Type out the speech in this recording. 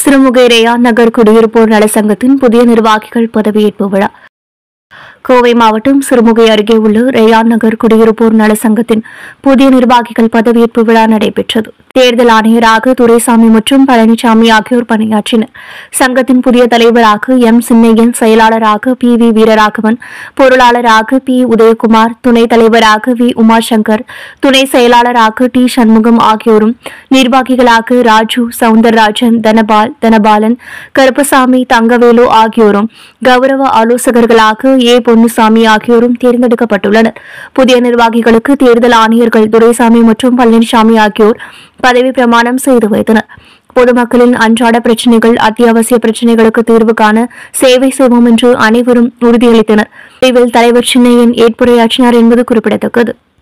Sirumugai rayon நகர் குடியிருப்போர் நலசங்கத்தின் புதிய நிர்வாகிகள் பதவியேற்பு விழா கோவை மாவட்டம் சிறுமுகை அருகே உள்ள ரேயான் நகர் குடியிருப்போர் நலசங்கத்தின் புதிய நிர்வாகிகள் பதவியேற்பு விழா நடைபெற்றது தேர்தல் ஆணையராக துரைசாமி மற்றும் பழனிசாமி ஆகியோர் பணியாற்றினர் சங்கத்தின் புதிய தலைவராக எம் சின்னையன் செயலாளராக பி வி வீரராகவன் பொருளாளராக பி உதயகுமார் துணைத் தலைவராக வி உமாசங்கர் துணை செயலாளராக டி சண்முகம் ஆகியோரும் நிர்வாகிகளாக ராஜு சவுந்தரராஜன் தனபால் தனபாலன் கருப்பசாமி தங்கவேலு ஆகியோரும் கௌரவ ஆலோசகர்களாக ஏ பொன்னுசாமி ஆகியோரும் தேர்ந்தெடுக்கப்பட்டுள்ளனர் புதிய நிர்வாகிகளுக்கு தேர்தல் ஆணையர்கள் துரைசாமி மற்றும் பழனிசாமி ஆகியோர் பதவி பிரமாணம் செய்து வைத்தனர் பொதுமக்களின் அன்றாட பிரச்சினைகள் அத்தியாவசிய பிரச்சினைகளுக்கு தீர்வு காண சேவை செய்வோம் என்று அனைவரும் உறுதியளித்தனர் இதில் தலைவர் சின்னையன் ஏற்புரையாற்றினார் என்பது குறிப்பிடத்தக்கது